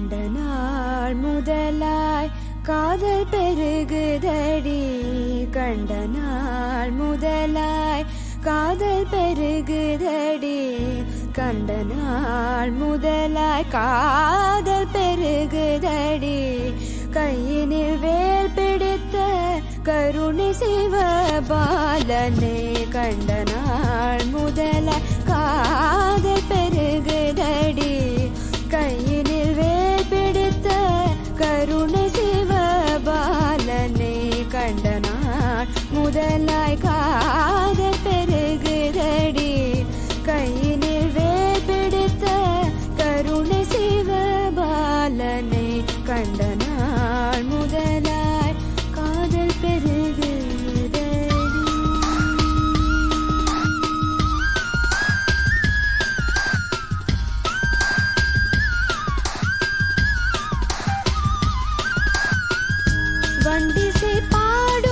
கண்ட நாள் முதலாய் காதல் பெருகுதடி கண்ட நாள் முதலாய் காதல் பெருகுதடி கண்ட நாள் முதலாய் காதல் பெருகுதடி கையினில் வேல் பிடித்த கருணை சிவ பாலனே கண்ட நாள் முதலாய் காதல் பெருகுதடி கையினில் வேல் பிடித்த கருணை சிவ பாலனே கண்ட நாள் முதலாய் காதல் பெருகுதடி கையினில் வேல் பிடித்த கருணை சிவ பாலனை கண்ட நாள் முதலாய் காதல் பெருகுதடி வண்டிசை பாடும்